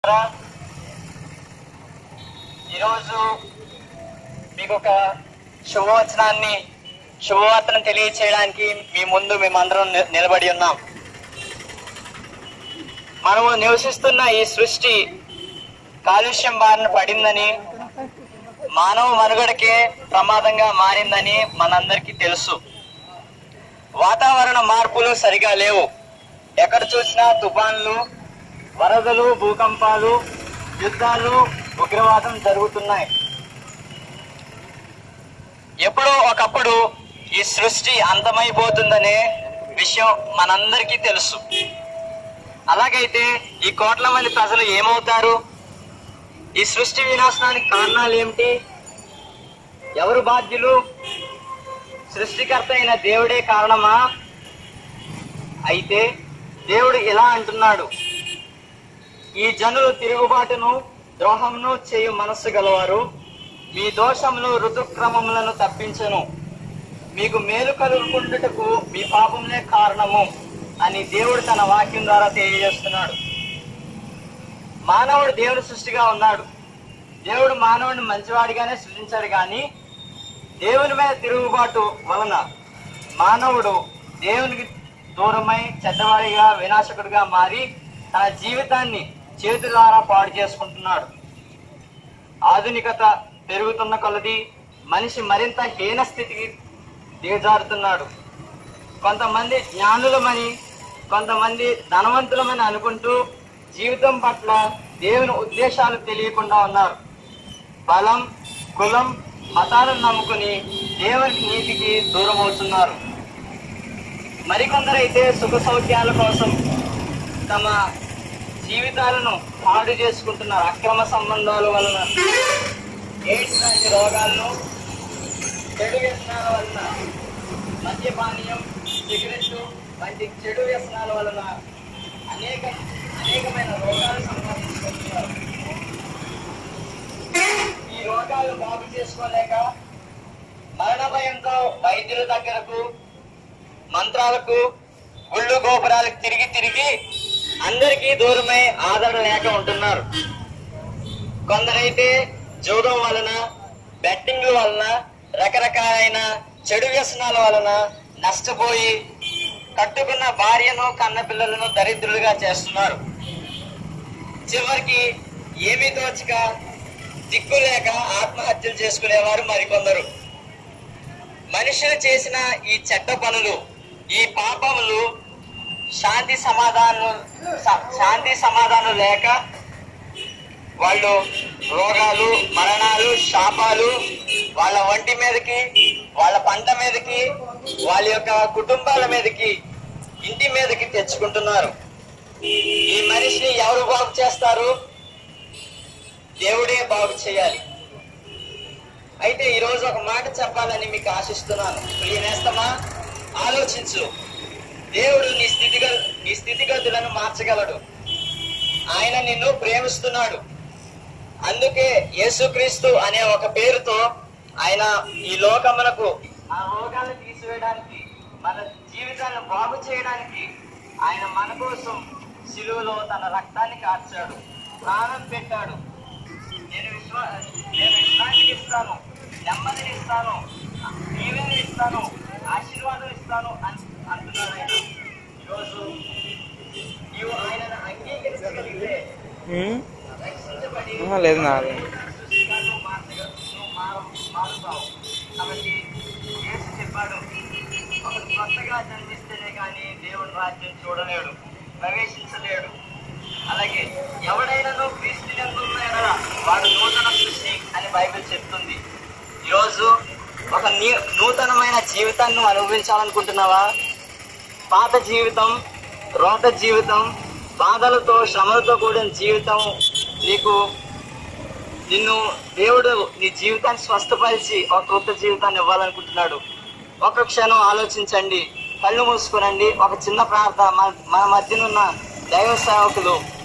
ఈరోజు మీకు ఒక శుభవచనాన్ని శుభవార్తను తెలియచేయడానికి మీ ముందు మేమందరం ని- నిలబడి ఉన్నాం మనము నివసిస్తున్న ఈ సృష్టి కాలుష్యం బారిన పడిందని మానవ మనుగడకే ప్రమాదంగా మారిందని మనందరికీ తెలుసు వాతావరణ మార్పులు సరిగా లేవు ఎక్కడ చూసినా తుఫాన్లు వరదలు భూకంపాలు యుద్ధాలు ఉగ్రవాదం జరుగుతున్నాయి ఎప్పుడో ఒకప్పుడు ఈ సృష్టి అంతమైపోతుందనే విషయం మనందరికీ తెలుసు అలాగైతే ఈ కోట్ల మంది ప్రజలు ఏమవుతారు ఈ సృష్టి వినాశనానికి కారణాలు ఏమిటి ఎవరు బాధ్యులు సృష్టికర్త అయిన దేవుడే కారణమా అయితే దేవుడు ఇలా అంటున్నాడు ఈ జనులు తిరుగుబాటును ద్రోహమును చేయు మనస్సు గలవారు మీ దోషములు ఋతుక్రమములను తప్పించను మీకు మేలు కలుగుకుంటుటకు మీ పాపములే కారణము అని దేవుడు తన వాక్యం ద్వారా తెలియజేస్తున్నాడు మానవుడు దేవుని సృష్టిగా ఉన్నాడు దేవుడు మానవుడిని మంచివాడిగానే సృష్టించాడు కానీ దేవుని మీద తిరుగుబాటు వలన మానవుడు దేవునికి దూరమై చెడ్డవాడిగా వినాశకుడిగా మారి తన జీవితాన్ని చేతులారా పాడు చేసుకుంటున్నాడు ఆధునికత పెరుగుతున్న కొలది మనిషి మరింత హీన స్థితికి దిగజారుతున్నాడు కొంతమంది జ్ఞానులమని కొంతమంది ధనవంతులమని అనుకుంటూ జీవితం పట్ల దేవుని ఉద్దేశాలు తెలియకుండా ఉన్నారు బలం కులం మతాలను నమ్ముకుని దేవుని నీతికి దూరం అవుతున్నారు మరికొందరైతే సుఖ సౌఖ్యాల కోసం తమ జీవితాలను పాడు చేసుకుంటున్నారు అక్రమ సంబంధాల వలన ఎయిడ్స్ లాంటి రోగాలను చెడు వ్యసనాల వలన మద్యపానీయం సిగరెట్ వంటి చెడు వ్యసనాల వలన అనేక అనేకమైన రోగాలు సంపాదించుకుంటున్నారు ఈ రోగాలు బాగు చేసుకోలేక మరణ భయంతో వైద్యుల దగ్గరకు మంత్రాలకు గుళ్ళు గోపురాలకు తిరిగి తిరిగి అందరికీ దూరమై ఆదరణ లేక ఉంటున్నారు కొందరైతే జూదం వలన బెట్టింగ్ వలన రకరకాలైన చెడు వ్యసనాల వలన నష్టపోయి కట్టుకున్న భార్యను కన్న పిల్లలను దరిద్రులుగా చేస్తున్నారు చివరికి ఏమీ తోచక దిక్కు లేక ఆత్మహత్యలు చేసుకునేవారు మరికొందరు మనుషులు చేసిన ఈ చెడ్డ పనులు ఈ పాపములు శాంతి సమాధానం స- శాంతి సమాధానం లేక వాళ్ళు రోగాలు మరణాలు శాపాలు వాళ్ళ ఒంటి మీదకి వాళ్ళ పంట మీదకి వాళ్ళ యొక్క కుటుంబాల మీదకి ఇంటి మీదకి తెచ్చుకుంటున్నారు ఈ మనిషిని ఎవరు బాగు చేస్తారు దేవుడే బాగు చేయాలి అయితే ఈ రోజు ఒక మాట చెప్పాలని మీకు ఆశిస్తున్నాను ప్రియనేస్తమా ఆలోచించు దేవుడు నీ స్థితిగ నీ స్థితిగతులను మార్చగలడు ఆయన నిన్ను ప్రేమిస్తున్నాడు అందుకే యేసుక్రీస్తు అనే ఒక పేరుతో ఆయన ఈ లోకమునకు ఆ రోగాలను తీసివేయడానికి మన జీవితాలను బాగు చేయడానికి ఆయన మన కోసం సిలువలో తన రక్తాన్ని కార్చాడు ప్రాణం పెట్టాడు నేను విశ్వా నేను విశ్రాంతిని ఇస్తాను నెమ్మదిని ఇస్తాను దీవెన ఇస్తాను ఆశీర్వాదం ఇస్తాను అని అంటున్నాడు ఆయన ఈరోజు నీవు ఆయనను అంగీకరించగలిగితే ఉమ్? రక్షించబడి ఆహా, లేదు నాది సృష్టిగా నువ్వు మార్చగ- నువ్వు మారు- మారుతావు. కాబట్టి యేసు చెప్పాడు ఒకడు కొత్తగా జన్మిస్తేనే కానీ దేవుని రాజ్యం చూడలేడు ప్రవేశించలేడు అలాగే ఎవడైనాను క్రీస్తు ఉన్నాడా వాడు నూతన సృష్టి అని బైబిల్ చెప్తుంది ఈరోజు ఒక నీ- నూతనమైన జీవితాన్ని నువ్వు అనుభవించాలనుకుంటున్నావా పాత జీవితం రోత జీవితం బాధలతో శ్రమలతో కూడిన జీవితం నీకు నిన్ను దేవుడు నీ జీవితాన్ని స్వస్థపరిచి ఒక కొత్త జీవితాన్ని ఇవ్వాలనుకుంటున్నాడు ఒక క్షణం ఆలోచించండి కళ్ళు మూసుకునండి ఒక చిన్న ప్రార్థన మన మన మధ్యనున్న దైవ సేవకులు